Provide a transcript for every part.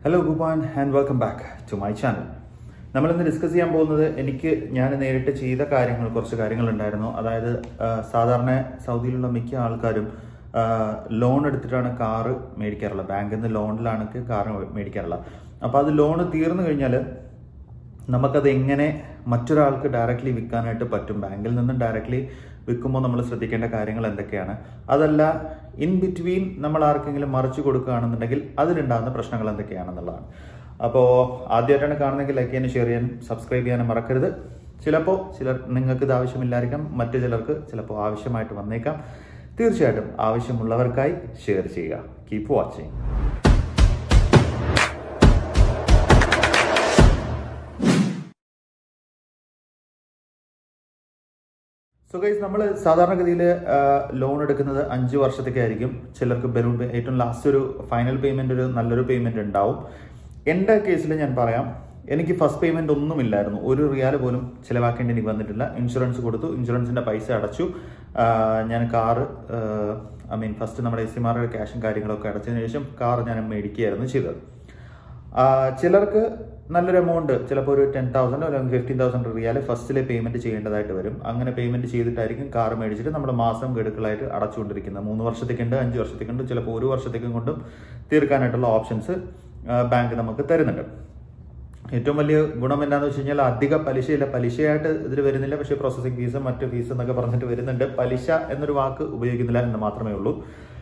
hello ഗുബാൻ and welcome back to my channel നമ്മളിന്ന് discuss ചെയ്യാൻ പോകുന്നത് എനിക്ക് ഞാൻ നേരിട്ട് ചെയ്ത കാര്യങ്ങൾ കുറച്ച് കാര്യങ്ങളുണ്ടായിരുന്നു അതായത് ആ, സാധാരണ സൗദിയിലുള്ള മിക്ക ആൾക്കാരും ലോൺ എടുത്തിട്ടാണ് കാറ് മേടിക്കാറുള്ളത് ബാങ്കിൽ നിന്ന് ലോണിലാണ് കാറ് മേടിക്കാറുള്ളത് അപ്പോൾ അത് ലോണ് തീർന്നു കഴിഞ്ഞാൽ നമുക്കത് എങ്ങനെ മറ്റൊരാൾക്ക് ഡയറക്റ്റ്ലി വിൽക്കാനായിട്ട് പറ്റും ബാങ്കിൽ നിന്ന് ഡയറക്റ്റ്ലി വിൽക്കുമ്പോൾ നമ്മൾ ശ്രദ്ധിക്കേണ്ട കാര്യങ്ങൾ എന്തൊക്കെയാണ് അതല്ല ഇൻ ബിറ്റ്വീൻ നമ്മൾ ആർക്കെങ്കിലും മറിച്ച് കൊടുക്കുകയാണെന്നുണ്ടെങ്കിൽ അതിലുണ്ടാകുന്ന പ്രശ്നങ്ങൾ എന്തൊക്കെയാണെന്നുള്ളതാണ് അപ്പോൾ ആദ്യമായിട്ടാണ് കാണുന്നതെങ്കിൽ ലൈക്ക് ചെയ്യാനും ഷെയർ ചെയ്യാനും സബ്സ്ക്രൈബ് ചെയ്യാനും മറക്കരുത് ചിലപ്പോൾ ചിലർ നിങ്ങൾക്ക് ഇത് ആവശ്യമില്ലായിരിക്കാം മറ്റു ചിലർക്ക് ചിലപ്പോൾ ആവശ്യമായിട്ട് വന്നേക്കാം തീർച്ചയായിട്ടും ആവശ്യമുള്ളവർക്കായി ഷെയർ ചെയ്യുക കീപ്പ് വാച്ചിങ് സോ ഗൈസ് നമ്മൾ സാധാരണഗതിയിൽ ലോൺ എടുക്കുന്നത് അഞ്ച് വർഷത്തേക്കായിരിക്കും ചിലർക്ക് ബലൂൺ പേ ഏറ്റവും ലാസ്റ്റ് ഒരു ഫൈനൽ പേയ്മെന്റ് ഒരു നല്ലൊരു പേയ്മെന്റ് ഉണ്ടാവും എൻ്റെ കേസിൽ ഞാൻ പറയാം എനിക്ക് ഫസ്റ്റ് പേയ്മെന്റ് ഒന്നുമില്ലായിരുന്നു ഒരു റിയാൽ പോലും ചിലവാക്കേണ്ടി എനിക്ക് വന്നിട്ടില്ല ഇൻഷുറൻസ് കൊടുത്തു ഇൻഷുറൻസിന്റെ പൈസ അടച്ചു ആ, ഞാൻ കാറ് ഐ മീൻ ഫസ്റ്റ് നമ്മുടെ എസ് സിമാരുടെ ക്യാഷും കാര്യങ്ങളൊക്കെ അടച്ചതിന് ശേഷം കാർ ഞാൻ മേടിക്കുകയായിരുന്നു ചെയ്തത് ആ, ചിലർക്ക് നല്ലൊരു എമൗണ്ട് ചിലപ്പോൾ ഒരു ടെൻ തൗസൻഡ് അല്ലെങ്കിൽ ഫിഫ്റ്റീൻ തൗസൻഡ് റിയാൽ ഫസ്റ്റിലെ പേയ്മെന്റ് ചെയ്യേണ്ടതായിട്ട് വരും അങ്ങനെ പേയ്മെന്റ് ചെയ്തിട്ടായിരിക്കും കാർ മേടിച്ചിട്ട് നമ്മൾ മാസം ഗഡുക്കളായിട്ട് അടച്ചുകൊണ്ടിരിക്കുന്നത് മൂന്ന് വർഷത്തേക്കുണ്ട് അഞ്ച് വർഷത്തേക്കുണ്ട് ചിലപ്പോൾ ഒരു വർഷത്തേക്കും കൊണ്ടും തീർക്കാനായിട്ടുള്ള ഓപ്ഷൻസ് ബാങ്ക് നമുക്ക് തരുന്നുണ്ട് ഏറ്റവും വലിയ ഗുണം എന്താണെന്ന് വെച്ച് കഴിഞ്ഞാൽ അധിക പലിശയില്ല പലിശയായിട്ട് ഇതിൽ വരുന്നില്ല പക്ഷേ പ്രോസസ്സിംഗ് ഫീസ് മറ്റ് ഫീസ് എന്നൊക്കെ പറഞ്ഞിട്ട് വരുന്നുണ്ട് പലിശ എന്നൊരു വാക്ക് ഉപയോഗിക്കുന്നില്ല എന്ന് മാത്രമേ ഉള്ളൂ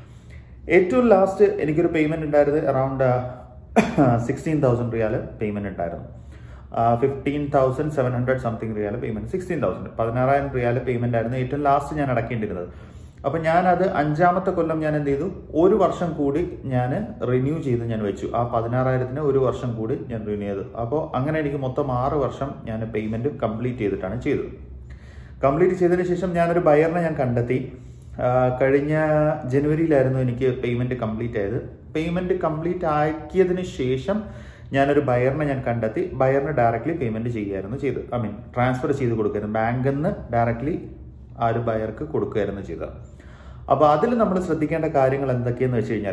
ഏറ്റവും ലാസ്റ്റ് എനിക്കൊരു പേയ്മെന്റ് ഉണ്ടായിരുന്നത് around sixteen thousand riyal payment ഉണ്ടായിരുന്നു fifteen thousand seven hundred something riyal payment sixteen thousand പതിനാറായിരം റിയാൽ പേയ്മെന്റ് ആയിരുന്നു ഏറ്റവും ലാസ്റ്റ് ഞാൻ അടക്കേണ്ടിരുന്നത് അപ്പൊ ഞാൻ അത് അഞ്ചാമത്തെ കൊല്ലം ഞാൻ എന്ത് ചെയ്തു ഒരു വർഷം കൂടി ഞാൻ റിന്യൂ ചെയ്ത് ഞാൻ വെച്ചു ആ പതിനാറായിരത്തിന് ഒരു വർഷം കൂടി ഞാൻ റിന്യൂ ചെയ്തു അപ്പോൾ അങ്ങനെ എനിക്ക് മൊത്തം ആറ് വർഷം ഞാൻ പേയ്മെന്റ് കംപ്ലീറ്റ് ചെയ്തിട്ടാണ് ചെയ്തത് കംപ്ലീറ്റ് ചെയ്തതിന് ശേഷം ഞാനൊരു ബയറിനെ ഞാൻ കണ്ടെത്തി ആ, കഴിഞ്ഞ ജനുവരിയിലായിരുന്നു എനിക്ക് പേയ്മെന്റ് കംപ്ലീറ്റ് ആയത് പേയ്മെന്റ് കംപ്ലീറ്റ് ആക്കിയതിന് ശേഷം ഞാനൊരു ബയറിനെ ഞാൻ കണ്ടെത്തി ബയറിന് ഡയറക്റ്റ്ലി പേയ്മെന്റ് ചെയ്യുകയായിരുന്നു ചെയ്തത് ഐ മീൻ ട്രാൻസ്ഫർ ചെയ്ത് കൊടുക്കുകയായിരുന്നു ബാങ്കിൽ നിന്ന് ഡയറക്റ്റ്ലി ആ ഒരു ബയർക്ക് കൊടുക്കുകയായിരുന്നു ചെയ്തത് അപ്പോൾ അതിൽ നമ്മൾ ശ്രദ്ധിക്കേണ്ട കാര്യങ്ങൾ എന്തൊക്കെയെന്ന് വെച്ച് കഴിഞ്ഞാൽ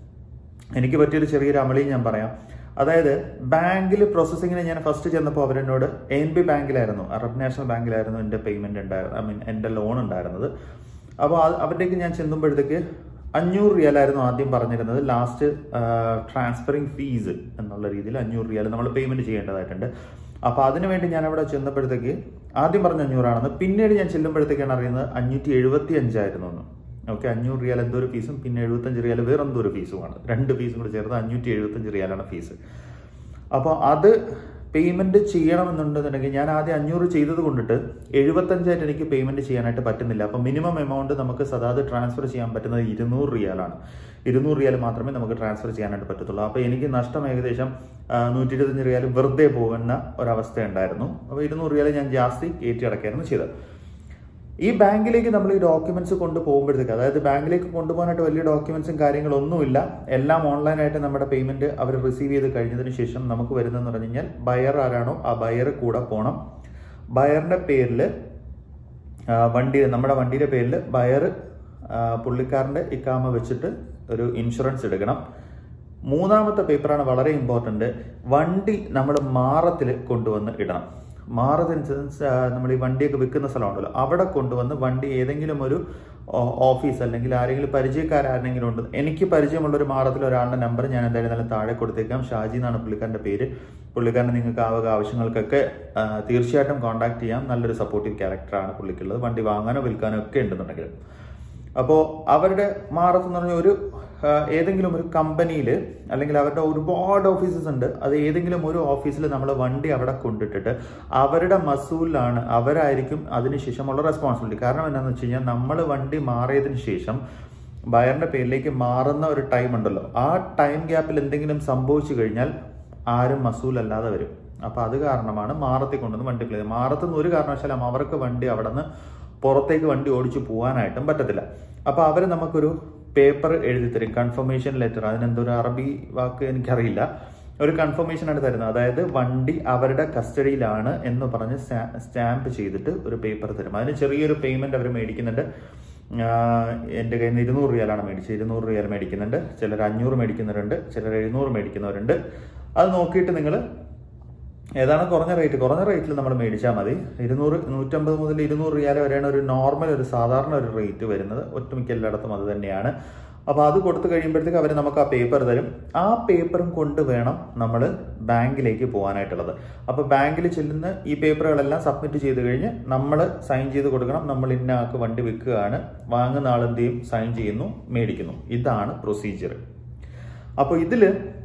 എനിക്ക് പറ്റിയൊരു ചെറിയൊരു അമളിയും ഞാൻ പറയാം അതായത് ബാങ്കിൽ പ്രോസസ്സിങ്ങിന് ഞാൻ ഫസ്റ്റ് ചെന്നപ്പോൾ അവരെന്നോട് എൻ ബി ബാങ്കിലായിരുന്നു അറബ് നാഷണൽ ബാങ്കിലായിരുന്നു എൻ്റെ പേയ്മെന്റ് ഉണ്ടായിരുന്നത് ഐ മീൻ എൻ്റെ ലോൺ ഉണ്ടായിരുന്നത് അപ്പോൾ അവരുടേക്ക് ഞാൻ ചെന്നുമ്പോഴത്തേക്ക് അഞ്ഞൂറ് റിയാലായിരുന്നു ആദ്യം പറഞ്ഞിരുന്നത് ലാസ്റ്റ് ട്രാൻസ്ഫറിങ് ഫീസ് എന്നുള്ള രീതിയിൽ അഞ്ഞൂറ് റിയാൽ നമ്മൾ പേയ്മെന്റ് ചെയ്യേണ്ടതായിട്ടുണ്ട് അപ്പോൾ അതിനുവേണ്ടി ഞാൻ അവിടെ ചെന്നപ്പോഴത്തേക്ക് ആദ്യം പറഞ്ഞ അഞ്ഞൂറാണെന്ന് പിന്നീട് ഞാൻ ചെല്ലുമ്പോഴത്തേക്കാണ് അറിയുന്നത് അഞ്ഞൂറ്റി എഴുപത്തി അഞ്ചായിരുന്നു എന്ന് ഓക്കെ അഞ്ഞൂറ് റിയാൽ എന്തോ ഒരു ഫീസും പിന്നെ എഴുപത്തഞ്ച് റിയാൽ വേറെ എന്തോ ഒരു ഫീസുമാണ് രണ്ട് ഫീസും കൂടി ചേർത്ത് അഞ്ഞൂറ്റി എഴുപത്തഞ്ച് റിയാലാണ് ഫീസ് അപ്പോൾ അത് പേയ്മെന്റ് ചെയ്യണമെന്നുണ്ടെന്നുണ്ടെങ്കിൽ ഞാൻ ആദ്യം അഞ്ഞൂറ് ചെയ്തത് കൊണ്ടിട്ട് എഴുപത്തഞ്ചായിട്ട് എനിക്ക് പേയ്മെന്റ് ചെയ്യാനായിട്ട് പറ്റുന്നില്ല അപ്പോൾ മിനിമം എമൗണ്ട് നമുക്ക് സദാത് ട്രാൻസ്ഫർ ചെയ്യാൻ പറ്റുന്നത് ഇരുന്നൂറ് റിയാലാണ് ഇരുന്നൂറ് റിയാൽ മാത്രമേ നമുക്ക് ട്രാൻസ്ഫർ ചെയ്യാനായിട്ട് പറ്റത്തുള്ളൂ അപ്പോൾ എനിക്ക് നഷ്ടം ഏകദേശം നൂറ്റി ഇരുപത്തഞ്ച് റിയാൽ വെറുതെ പോകുന്ന ഒരവസ്ഥ ഉണ്ടായിരുന്നു അപ്പോൾ ഇരുന്നൂറ് റിയാൽ ഞാൻ ജാസ്തി കയറ്റി അടയ്ക്കായിരുന്നു ചെയ്തത് ഈ ബാങ്കിലേക്ക് നമ്മൾ ഈ ഡോക്യുമെന്റ്സ് കൊണ്ടുപോകുമ്പോഴത്തേക്ക് അതായത് ബാങ്കിലേക്ക് കൊണ്ടുപോകാനായിട്ട് വലിയ ഡോക്യുമെന്റ്സും കാര്യങ്ങളൊന്നുമില്ല എല്ലാം ഓൺലൈനായിട്ട് നമ്മുടെ പേയ്മെന്റ് അവർ റിസീവ് ചെയ്ത് കഴിഞ്ഞതിന് ശേഷം നമുക്ക് വരുന്നതെന്ന് പറഞ്ഞു കഴിഞ്ഞാൽ ബയർ ആരാണോ ആ ബയർ കൂടെ പോകണം ബയറിന്റെ പേരിൽ വണ്ടി നമ്മുടെ വണ്ടിയുടെ പേരിൽ ബയർ പുള്ളിക്കാരന്റെ ഇക്കാമ വെച്ചിട്ട് ഒരു ഇൻഷുറൻസ് എടുക്കണം മൂന്നാമത്തെ പേപ്പറാണ് വളരെ ഇമ്പോർട്ടന്റ് വണ്ടി നമ്മൾ മാറത്തിൽ കൊണ്ടുവന്ന് ഇടണം മാറത്ത് ഇൻഷുറൻസ് നമ്മൾ ഈ വണ്ടിയൊക്കെ വിൽക്കുന്ന സ്ഥലമുണ്ടല്ലോ അവിടെ കൊണ്ടുവന്ന് വണ്ടി ഏതെങ്കിലും ഒരു ഓ- ഓഫീസ് അല്ലെങ്കിൽ ആരെങ്കിലും പരിചയക്കാരെങ്കിലും ഉണ്ട് എനിക്ക് പരിചയമുള്ള ഒരു മാറത്തിൽ ഒരാളുടെ നമ്പർ ഞാൻ എന്തായാലും നല്ല താഴെ കൊടുത്തേക്കാം ഷാജി എന്നാണ് പുള്ളിക്കാരന്റെ പേര് പുള്ളിക്കാരനെ നിങ്ങൾക്ക് ആവുക ആവശ്യങ്ങൾക്കൊക്കെ ആ, തീർച്ചയായിട്ടും കോൺടാക്ട് ചെയ്യാം നല്ലൊരു സപ്പോർട്ടീവ് ക്യാരക്ടറാണ് പുള്ളിക്കുള്ളത് വണ്ടി വാങ്ങാനോ വിൽക്കാനോ ഒക്കെ ഉണ്ടെന്നുണ്ടെങ്കിൽ അപ്പോൾ അവരുടെ മാറത്തെന്ന് പറഞ്ഞ ഒരു ആ, ഏതെങ്കിലും ഒരു കമ്പനിയിൽ അല്ലെങ്കിൽ അവരുടെ ഒരുപാട് ഓഫീസസ് ഉണ്ട് അത് ഏതെങ്കിലും ഒരു ഓഫീസിൽ നമ്മൾ വണ്ടി അവിടെ കൊണ്ടിട്ടിട്ട് അവരുടെ മസൂലിലാണ് അവരായിരിക്കും അതിനുശേഷമുള്ള റെസ്പോൺസിബിലിറ്റി കാരണം എന്താണെന്ന് വെച്ച് കഴിഞ്ഞാൽ നമ്മൾ വണ്ടി മാറിയതിന് ശേഷം ബയറിന്റെ പേരിലേക്ക് മാറുന്ന ഒരു ടൈം ഉണ്ടല്ലോ ആ ടൈം ഗ്യാപ്പിൽ എന്തെങ്കിലും സംഭവിച്ചു കഴിഞ്ഞാൽ ആരും മസൂൽ അല്ലാതെ വരും അപ്പൊ അത് കാരണമാണ് മാറത്തി കൊണ്ടുവന്ന് വണ്ടി പ്ലേ മാറത്തുനിന്ന് ഒരു കാരണവശാലും അവർക്ക് വണ്ടി അവിടെ നിന്ന് പുറത്തേക്ക് വണ്ടി ഓടിച്ചു പോകാനായിട്ടും പറ്റത്തില്ല അപ്പൊ അവര് നമുക്കൊരു പേപ്പർ എഴുതി തരും കൺഫർമേഷൻ ലെറ്റർ അതിനെന്തോ ഒരു അറബി വാക്ക് എനിക്കറിയില്ല ഒരു കൺഫർമേഷൻ ആണ് തരുന്നത് അതായത് വണ്ടി അവരുടെ കസ്റ്റഡിയിലാണ് എന്ന് പറഞ്ഞ് സ്റ്റാമ്പ് ചെയ്തിട്ട് ഒരു പേപ്പർ തരും അതിന് ചെറിയൊരു പേയ്മെന്റ് അവർ മേടിക്കുന്നുണ്ട് ആഹ് എൻ്റെ കയ്യിൽ നിന്ന് ഇരുന്നൂറ് റിയാലാണ് മേടിച്ചത് ഇരുന്നൂറ് റിയാൽ മേടിക്കുന്നുണ്ട് ചിലർ അഞ്ഞൂറ് മേടിക്കുന്നവരുണ്ട് ചിലർ എഴുന്നൂറ് മേടിക്കുന്നവരുണ്ട് അത് നോക്കിയിട്ട് നിങ്ങൾ ഏതാണ് കുറഞ്ഞ റേറ്റ് കുറഞ്ഞ റേറ്റിൽ നമ്മൾ മേടിച്ചാൽ മതി ഇരുന്നൂറ് നൂറ്റമ്പത് മുതൽ ഇരുന്നൂറ് റിയാൽ വരെയാണ് ഒരു നോർമൽ ഒരു സാധാരണ ഒരു റേറ്റ് വരുന്നത് ഒട്ടുമിക്ക എല്ലായിടത്തും അത് തന്നെയാണ് അപ്പോൾ അത് കൊടുത്തു കഴിയുമ്പോഴത്തേക്ക് അവർ നമുക്ക് ആ പേപ്പർ തരും ആ പേപ്പറും കൊണ്ട് വേണം നമ്മൾ ബാങ്കിലേക്ക് പോകാനായിട്ടുള്ളത് അപ്പോൾ ബാങ്കിൽ ചെല്ലുന്ന ഈ പേപ്പറുകളെല്ലാം സബ്മിറ്റ് ചെയ്ത് കഴിഞ്ഞ് നമ്മൾ സൈൻ ചെയ്ത് കൊടുക്കണം നമ്മൾ ഇന്ന ആൾക്ക് വണ്ടി വിൽക്കുകയാണ് വാങ്ങുന്ന ആൾ എന്ത് ചെയ്യും സൈൻ ചെയ്യുന്നു മേടിക്കുന്നു ഇതാണ് പ്രൊസീജിയർ അപ്പോൾ ഇതിൽ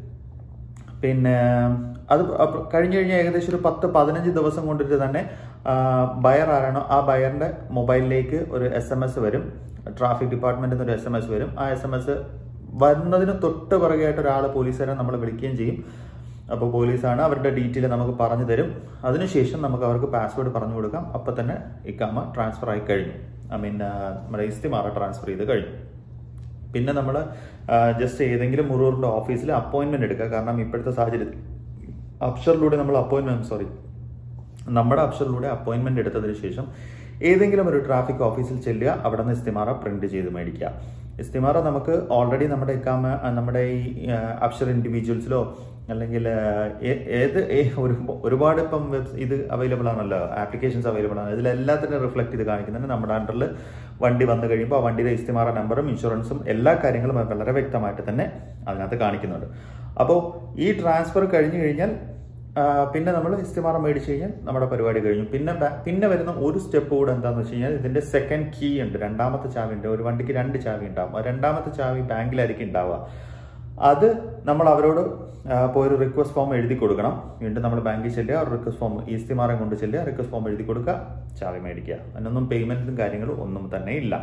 പിന്നെ അത് അപ്പ- കഴിഞ്ഞ് കഴിഞ്ഞ ഏകദേശം ഒരു പത്ത് പതിനഞ്ച് ദിവസം കൊണ്ടിട്ട് തന്നെ ബയർ ആരാണോ ആ ബയറിന്റെ മൊബൈലിലേക്ക് ഒരു എസ് എം എസ് വരും ട്രാഫിക് ഡിപ്പാർട്ട്മെന്റിൽ നിന്ന് ഒരു എസ് എം എസ് വരും ആ എസ് എം എസ് വരുന്നതിന് തൊട്ട് പുറകെയായിട്ട് ഒരാൾ പോലീസുകാരെ നമ്മൾ വിളിക്കുകയും ചെയ്യും അപ്പോൾ പോലീസാണ് അവരുടെ ഡീറ്റെയിൽ നമുക്ക് പറഞ്ഞു തരും അതിനുശേഷം നമുക്ക് അവർക്ക് പാസ്വേഡ് പറഞ്ഞു കൊടുക്കാം അപ്പം തന്നെ ഇക്കാമ ട്രാൻസ്ഫർ ആയി കഴിഞ്ഞു ഐ മീൻ നമ്മുടെ ഇസ്തിമാറ ട്രാൻസ്ഫർ ചെയ്ത് കഴിഞ്ഞു പിന്നെ നമ്മൾ ജസ്റ്റ് ഏതെങ്കിലും മുറൂറിൻ്റെ ഓഫീസിൽ അപ്പോയിൻമെന്റ് എടുക്കുക കാരണം ഇപ്പോഴത്തെ സാഹചര്യത്തിൽ അപ്ഷറിലൂടെ നമ്മൾ അപ്പോയിൻമെന്റ് സോറി നമ്മുടെ അപ്ഷറിലൂടെ അപ്പോയിൻമെന്റ് എടുത്തതിന് ശേഷം ഏതെങ്കിലും ഒരു ട്രാഫിക് ഓഫീസിൽ ചെല്ലുക അവിടെ നിന്ന് ഇസ്തിമാറ പ്രിന്റ് ചെയ്ത് മേടിക്കുക ഇസ്തിമാറ നമുക്ക് ഓൾറെഡി നമ്മുടെ ഇക്കാമ നമ്മുടെ ഈ അപ്ഷർ ഇൻഡിവിജ്വൽസിലോ അല്ലെങ്കിൽ ആ, ഏ- ഏത് ഏ- ഒരു ഒരുപാട് ഇപ്പം വെബ് ഇത് അവൈലബിൾ ആണല്ലോ ആപ്ലിക്കേഷൻസ് അവൈലബിൾ ആണ് ഇതിലെല്ലാത്തിനും റിഫ്ലക്ട് ചെയ്ത് കാണിക്കുന്നുണ്ട് നമ്മുടെ അണ്ടറിൽ വണ്ടി വന്നു കഴിയുമ്പോൾ ആ വണ്ടിയുടെ ഇസ്തിമാറ നമ്പറും ഇൻഷുറൻസും എല്ലാ കാര്യങ്ങളും വളരെ വ്യക്തമായിട്ട് തന്നെ അതിനകത്ത് കാണിക്കുന്നുണ്ട് അപ്പോൾ ഈ ട്രാൻസ്ഫർ കഴിഞ്ഞു കഴിഞ്ഞാൽ ആ, പിന്നെ നമ്മൾ ഇസ്തിമാറ മേടിച്ച് കഴിഞ്ഞാൽ നമ്മുടെ പരിപാടി കഴിഞ്ഞു പിന്നെ ബാ- പിന്നെ വരുന്ന ഒരു സ്റ്റെപ്പ് കൂടെ എന്താണെന്ന് വെച്ച് കഴിഞ്ഞാൽ ഇതിന്റെ സെക്കൻഡ് കീ ഉണ്ട് രണ്ടാമത്തെ ചാവി ഉണ്ട് ഒരു വണ്ടിക്ക് രണ്ട് ചാവി ഉണ്ടാവും ആ രണ്ടാമത്തെ ചാവി ബാങ്കിലായിരിക്കും ഉണ്ടാവുക അത് നമ്മൾ അവരോട് ആ, പോയൊരു റിക്വസ്റ്റ് ഫോം എഴുതി കൊടുക്കണം വീണ്ടും നമ്മൾ ബാങ്കിൽ ചെല്ലുക ഒരു റിക്വസ്റ്റ് ഫോം ഈസ്തിമാറം കൊണ്ട് ചെല്ലുക റിക്വസ്റ്റ് ഫോം എഴുതി കൊടുക്കുക ചാവി മേടിക്കുക അതിനൊന്നും പേയ്മെന്റും കാര്യങ്ങളും ഒന്നും തന്നെ ഇല്ല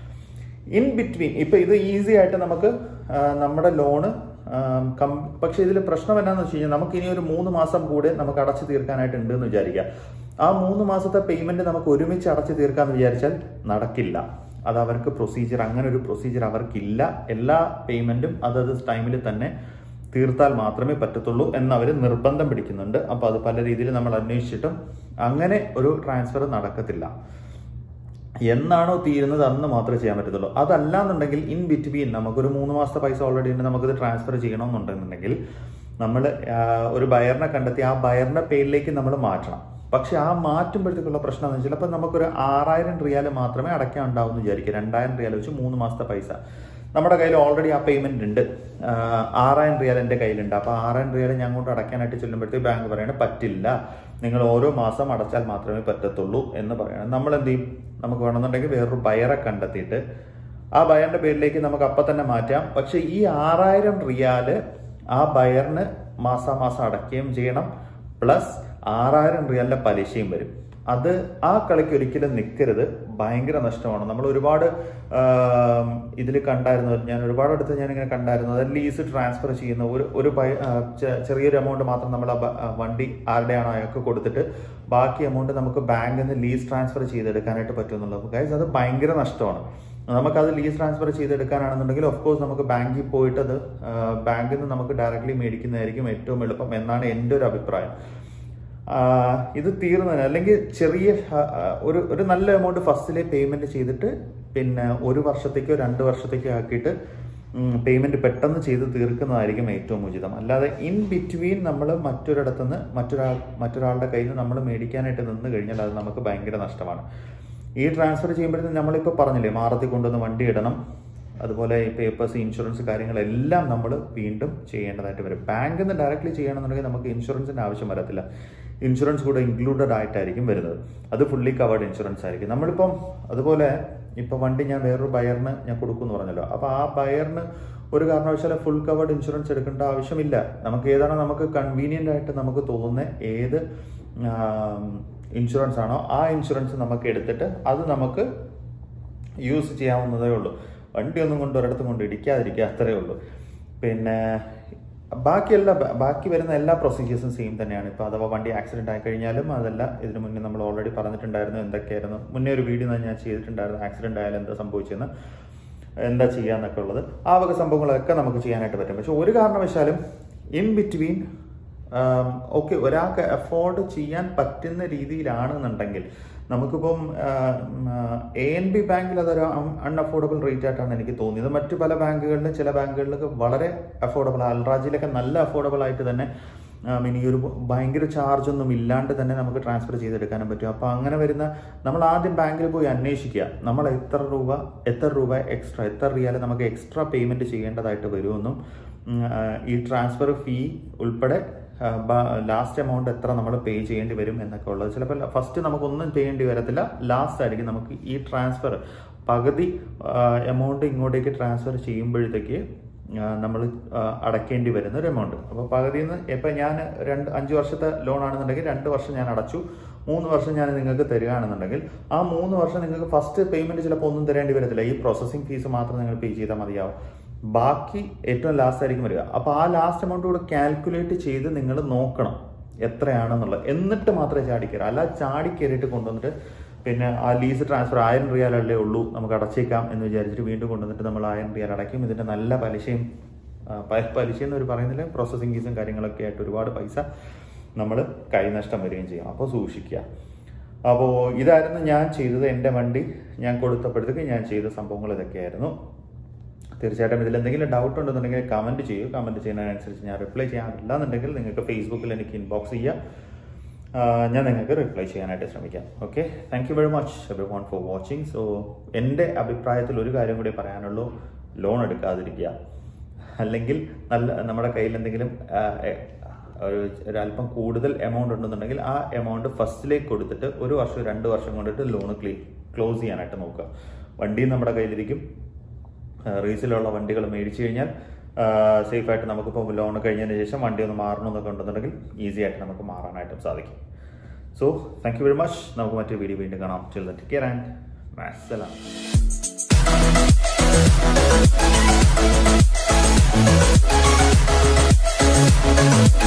ഇൻ ബിറ്റ്വീൻ ഇപ്പൊ ഇത് ഈസി ആയിട്ട് നമുക്ക് ആ, നമ്മുടെ ലോണ് പക്ഷെ ഇതിൽ പ്രശ്നം എന്നാന്ന് വെച്ച് കഴിഞ്ഞാൽ നമുക്ക് ഇനി ഒരു മൂന്ന് മാസം കൂടെ നമുക്ക് അടച്ചു തീർക്കാനായിട്ട് ഉണ്ട് എന്ന് വിചാരിക്കുക ആ മൂന്ന് മാസത്തെ പേയ്മെന്റ് നമുക്ക് ഒരുമിച്ച് അടച്ചു തീർക്കാന്ന് വിചാരിച്ചാൽ നടക്കില്ല അത് അവർക്ക് പ്രൊസീജിയർ അങ്ങനെ ഒരു പ്രൊസീജിയർ അവർക്കില്ല എല്ലാ പേയ്മെന്റും അതത് ടൈമിൽ തന്നെ തീർത്താൽ മാത്രമേ പറ്റത്തുള്ളൂ എന്ന് അവർ നിർബന്ധം പിടിക്കുന്നുണ്ട് അപ്പോൾ അത് പല രീതിയിൽ നമ്മൾ അന്വേഷിച്ചിട്ടും അങ്ങനെ ഒരു ട്രാൻസ്ഫർ നടക്കത്തില്ല എന്നാണോ തീരുന്നത് അന്ന് മാത്രമേ ചെയ്യാൻ പറ്റത്തുള്ളൂ അതല്ല എന്നുണ്ടെങ്കിൽ ഇൻ ബിറ്റ്വീൻ നമുക്കൊരു മൂന്ന് മാസത്തെ പൈസ ഓൾറെഡി ഉണ്ട് നമുക്കിത് ട്രാൻസ്ഫർ ചെയ്യണമെന്നുണ്ടെന്നുണ്ടെങ്കിൽ നമ്മൾ ഒരു ബയറിനെ കണ്ടെത്തി ആ ബയറിന്റെ പേരിലേക്ക് നമ്മൾ മാറ്റണം പക്ഷെ ആ മാറ്റുമ്പോഴത്തേക്കുള്ള പ്രശ്നം എന്ന് വെച്ചാൽ ചിലപ്പോൾ നമുക്കൊരു ആറായിരം റിയാൽ മാത്രമേ അടയ്ക്കാൻ ഉണ്ടാവും എന്ന് വിചാരിക്കുക രണ്ടായിരം റിയാൽ വെച്ച് മൂന്ന് മാസത്തെ പൈസ നമ്മുടെ കയ്യിൽ ഓൾറെഡി ആ പേയ്മെന്റ് ഉണ്ട് ആ, ആറായിരം റിയാൽ എൻ്റെ കയ്യിലുണ്ട് അപ്പോൾ ആറായിരം റിയാൽ ഞാൻ കൊണ്ട് അടയ്ക്കാനായിട്ട് ചെല്ലുമ്പോഴത്തേക്ക് ബാങ്ക് പറയണത് പറ്റില്ല നിങ്ങൾ ഓരോ മാസം അടച്ചാൽ മാത്രമേ പറ്റത്തുള്ളൂ എന്ന് പറയണം നമ്മൾ എന്ത് ചെയ്യും നമുക്ക് വേണമെന്നുണ്ടെങ്കിൽ വേറൊരു ബയറെ കണ്ടെത്തിയിട്ട് ആ ബയറിന്റെ പേരിലേക്ക് നമുക്ക് അപ്പം തന്നെ മാറ്റാം പക്ഷെ ഈ ആറായിരം റിയാല് ആ ബയറിന് മാസാമാസം അടയ്ക്കുകയും ചെയ്യണം പ്ലസ് ആറായിരം റിയാലിന്റെ പലിശയും വരും അത് ആ കളിക്ക് ഒരിക്കലും നിൽക്കരുത് ഭയങ്കര നഷ്ടമാണ് നമ്മൾ ഒരുപാട് ഇതിൽ കണ്ടായിരുന്നു ഞാൻ ഒരുപാട് അടുത്ത് ഞാൻ ഇങ്ങനെ കണ്ടായിരുന്നു അത് ലീസ് ട്രാൻസ്ഫർ ചെയ്യുന്ന ഒരു ഒരു പൈ- ആ, ചെ- ചെറിയൊരു എമൗണ്ട് മാത്രം നമ്മൾ ആ ബ- ആ വണ്ടി ആരുടെയാണോ അയാൾക്ക് കൊടുത്തിട്ട് ബാക്കി എമൗണ്ട് നമുക്ക് ബാങ്കിൽ നിന്ന് ലീസ് ട്രാൻസ്ഫർ ചെയ്തെടുക്കാനായിട്ട് പറ്റുമെന്നുള്ളത് ഗൈസ് അത് ഭയങ്കര നഷ്ടമാണ് നമുക്കത് ലീസ് ട്രാൻസ്ഫർ ചെയ്തെടുക്കാനാണെന്നുണ്ടെങ്കിൽ ഓഫ് കോഴ്സ് നമുക്ക് ബാങ്കിൽ പോയിട്ട് അത് ബാങ്കിൽ നിന്ന് നമുക്ക് ഡയറക്റ്റ്ലി മേടിക്കുന്നതായിരിക്കും ഏറ്റവും എളുപ്പം എന്നാണ് എൻ്റെ ഒരു അഭിപ്രായം ആ, ഇത് തീർന്നതിന് അല്ലെങ്കിൽ ചെറിയ ആ, ആ, ഒരു ഒരു നല്ല എമൗണ്ട് ഫസ്റ്റിലെ പേയ്മെന്റ് ചെയ്തിട്ട് പിന്നെ ഒരു വർഷത്തേക്കോ രണ്ട് വർഷത്തേക്കോ ആക്കിയിട്ട് പേയ്മെന്റ് പെട്ടെന്ന് ചെയ്ത് തീർക്കുന്നതായിരിക്കും ഏറ്റവും ഉചിതം അല്ലാതെ ഇൻ ബിറ്റ്വീൻ നമ്മൾ മറ്റൊരിടത്തുനിന്ന് മറ്റൊരാൾ മറ്റൊരാളുടെ കയ്യിൽ നിന്ന് നമ്മൾ മേടിക്കാനായിട്ട് നിന്ന് കഴിഞ്ഞാൽ അത് നമുക്ക് ഭയങ്കര നഷ്ടമാണ് ഈ ട്രാൻസ്ഫർ ചെയ്യുമ്പോഴത്തേക്കും നമ്മളിപ്പോൾ പറഞ്ഞില്ലേ മാറത്തി കൊണ്ടുവന്ന് വണ്ടി ഇടണം അതുപോലെ ഈ പേപ്പേഴ്സ് ഇൻഷുറൻസ് കാര്യങ്ങളെല്ലാം നമ്മൾ വീണ്ടും ചെയ്യേണ്ടതായിട്ട് വരും ബാങ്കിൽ നിന്ന് ഡയറക്റ്റ്ലി ചെയ്യണമെന്നുണ്ടെങ്കിൽ നമുക്ക് ഇൻഷുറൻസിന്റെ ആവശ്യം വരത്തില്ല ഇൻഷുറൻസ് കൂടെ ഇൻക്ലൂഡഡ് ആയിട്ടായിരിക്കും വരുന്നത് അത് ഫുള്ളി കവേർഡ് ഇൻഷുറൻസ് ആയിരിക്കും നമ്മളിപ്പം അതുപോലെ ഇപ്പൊ വണ്ടി ഞാൻ വേറൊരു ബയറിന് ഞാൻ കൊടുക്കുമെന്ന് പറഞ്ഞല്ലോ അപ്പൊ ആ ബയറിന് ഒരു കാരണവശാലും ഫുൾ കവേർഡ് ഇൻഷുറൻസ് എടുക്കേണ്ട ആവശ്യമില്ല നമുക്ക് ഏതാണോ നമുക്ക് കൺവീനിയന്റ് ആയിട്ട് നമുക്ക് തോന്നുന്ന ഏത് ഇൻഷുറൻസ് ആണോ ആ ഇൻഷുറൻസ് നമുക്ക് എടുത്തിട്ട് അത് നമുക്ക് യൂസ് ചെയ്യാവുന്നതേ ഉള്ളൂ വണ്ടി ഒന്നും കൊണ്ട് ഒരിടത്തും കൊണ്ട് ഇടിക്കാതിരിക്കുക അത്രേ ഉള്ളൂ പിന്നെ ബാക്കി എല്ലാ ബാക്കി വരുന്ന എല്ലാ പ്രൊസീജിയേഴ്സും സെയിം തന്നെയാണ് ഇപ്പോൾ അഥവാ വണ്ടി ആക്സിഡന്റ് ആയി കഴിഞ്ഞാലും അതല്ല ഇതിനു മുന്നേ നമ്മൾ ഓൾറെഡി പറഞ്ഞിട്ടുണ്ടായിരുന്നു എന്തൊക്കെയായിരുന്നു മുന്നേ ഒരു വീഡിയോ ഞാൻ ചെയ്തിട്ടുണ്ടായിരുന്നു ആക്സിഡന്റ് ആയാലും എന്താ സംഭവിച്ചെന്ന് എന്താ ചെയ്യാന്നൊക്കെ ഉള്ളത് ആ വക സംഭവങ്ങളൊക്കെ നമുക്ക് ചെയ്യാനായിട്ട് പറ്റും പക്ഷെ ഒരു കാരണവശാലും ഇൻ ബിറ്റ്വീൻ ഓക്കെ ഒരാൾക്ക് അഫോർഡ് ചെയ്യാൻ പറ്റുന്ന രീതിയിലാണെന്നുണ്ടെങ്കിൽ നമുക്കിപ്പം എ എൻ ബി ബാങ്കിൽ അതൊരു അൺഅഫോർഡബിൾ റേറ്റ് ആയിട്ടാണ് എനിക്ക് തോന്നിയത് മറ്റു പല ബാങ്കുകളിലും ചില ബാങ്കുകളിലൊക്കെ വളരെ അഫോർഡബിൾ അൽറാജിലൊക്കെ നല്ല അഫോർഡബിൾ ആയിട്ട് തന്നെ മീൻ ഈ ഒരു ഭയങ്കര ചാർജ് ഒന്നും ഇല്ലാണ്ട് തന്നെ നമുക്ക് ട്രാൻസ്ഫർ ചെയ്തെടുക്കാനും പറ്റും അപ്പോൾ അങ്ങനെ വരുന്ന നമ്മൾ ആദ്യം ബാങ്കിൽ പോയി അന്വേഷിക്കുക നമ്മൾ എത്ര രൂപ എത്ര രൂപ എക്സ്ട്രാ എത്ര റിയാൽ നമുക്ക് എക്സ്ട്രാ പേയ്മെൻറ്റ് ചെയ്യേണ്ടതായിട്ട് വരുമെന്നും ഉം, ആ, ഈ ട്രാൻസ്ഫർ ഫീ ഉൾപ്പെടെ ലാസ്റ്റ് എമൗണ്ട് എത്ര നമ്മൾ പേ ചെയ്യേണ്ടി വരും എന്നൊക്കെ ഉള്ളത് ചിലപ്പോൾ ഫസ്റ്റ് നമുക്കൊന്നും ചെയ്യേണ്ടി വരത്തില്ല ലാസ്റ്റ് ആയിരിക്കും നമുക്ക് ഈ ട്രാൻസ്ഫർ പകുതി എമൗണ്ട് ഇങ്ങോട്ടേക്ക് ട്രാൻസ്ഫർ ചെയ്യുമ്പോഴത്തേക്ക് നമ്മൾ അടയ്ക്കേണ്ടി വരുന്ന ഒരു എമൗണ്ട് അപ്പോൾ പകുതിയിൽ നിന്ന് ഇപ്പം ഞാൻ രണ്ട് അഞ്ച് വർഷത്തെ ലോൺ ആണെന്നുണ്ടെങ്കിൽ രണ്ട് വർഷം ഞാൻ അടച്ചു മൂന്ന് വർഷം ഞാൻ നിങ്ങൾക്ക് തരികയാണെന്നുണ്ടെങ്കിൽ ആ മൂന്ന് വർഷം നിങ്ങൾക്ക് ഫസ്റ്റ് പേയ്മെന്റ് ചിലപ്പോൾ ഒന്നും തരേണ്ടി വരത്തില്ല ഈ പ്രോസസ്സിംഗ് ഫീസ് മാത്രം നിങ്ങൾ പേ ചെയ്താൽ മതിയാവും ബാക്കി ഏറ്റവും ലാസ്റ്റ് ആയിരിക്കും വരിക അപ്പോൾ ആ ലാസ്റ്റ് എമൗണ്ട് കൂടെ കാൽക്കുലേറ്റ് ചെയ്ത് നിങ്ങൾ നോക്കണം എത്രയാണെന്നുള്ളത് എന്നിട്ട് മാത്രമേ ചാടിക്കയറുക അല്ല ചാടി കയറിയിട്ട് കൊണ്ടുവന്നിട്ട് പിന്നെ ആ ലീസ് ട്രാൻസ്ഫർ ആയിരം റിയാലല്ലേ ഉള്ളൂ നമുക്ക് അടച്ചേക്കാം എന്ന് വിചാരിച്ചിട്ട് വീണ്ടും കൊണ്ടുവന്നിട്ട് നമ്മൾ ആയിരം റിയാൽ അടയ്ക്കും ഇതിന്റെ നല്ല പലിശയും ആ, പ- പലിശ എന്ന് ഒരു പറയുന്നില്ല പ്രോസസ്സിംഗ് ഫീസും കാര്യങ്ങളൊക്കെ ആയിട്ട് ഒരുപാട് പൈസ നമ്മൾ കൈനഷ്ടം വരികയും ചെയ്യും അപ്പോൾ സൂക്ഷിക്കുക അപ്പോൾ ഇതായിരുന്നു ഞാൻ ചെയ്തത് എൻ്റെ വണ്ടി ഞാൻ കൊടുത്തപ്പോഴത്തേക്ക് ഞാൻ ചെയ്ത സംഭവങ്ങൾ ഇതൊക്കെയായിരുന്നു തീർച്ചയായിട്ടും ഇതിൽ എന്തെങ്കിലും ഡൗട്ട് ഉണ്ടെന്നുണ്ടെങ്കിൽ കമൻറ്റ് ചെയ്യൂ കമൻറ്റ് ചെയ്യുന്നതിനനുസരിച്ച് ഞാൻ റിപ്ലൈ ചെയ്യാറില്ല എന്നുണ്ടെങ്കിൽ നിങ്ങൾക്ക് ഫേസ്ബുക്കിൽ എനിക്ക് ഇൻബോക്സ് ചെയ്യാം ആ, ഞാൻ നിങ്ങൾക്ക് റിപ്ലൈ ചെയ്യാനായിട്ട് ശ്രമിക്കാം okay thank you very much everyone for watching so എൻ്റെ അഭിപ്രായത്തിൽ ഒരു കാര്യം കൂടി പറയാനുള്ളൂ ലോൺ എടുക്കാതിരിക്കുക അല്ലെങ്കിൽ നല്ല നമ്മുടെ കയ്യിൽ എന്തെങ്കിലും ആ, എ, ഒരു ഒരല്പം കൂടുതൽ എമൗണ്ട് ഉണ്ടെന്നുണ്ടെങ്കിൽ ആ എമൗണ്ട് ഫസ്റ്റിലേക്ക് കൊടുത്തിട്ട് ഒരു വർഷം രണ്ട് വർഷം കൊണ്ടിട്ട് ലോൺ ക്ലീ ക്ലോസ് ചെയ്യാനായിട്ട് നോക്കുക വണ്ടിയും നമ്മുടെ കയ്യിലിരിക്കും റീസിലുള്ള വണ്ടികൾ മേടിച്ചു കഴിഞ്ഞാൽ സേഫ് ആയിട്ട് നമുക്കിപ്പോൾ ലോൺ കഴിഞ്ഞതിന് ശേഷം വണ്ടി ഒന്ന് മാറണമെന്നൊക്കെ ഉണ്ടെന്നുണ്ടെങ്കിൽ ഈസി ആയിട്ട് നമുക്ക് മാറാനായിട്ടും സാധിക്കും so thank you very much നമുക്ക് മറ്റൊരു വീഡിയോ വീണ്ടും കാണാം ചില ടേക്ക് കെയർ ആൻഡ് മാസ്സലാം Thank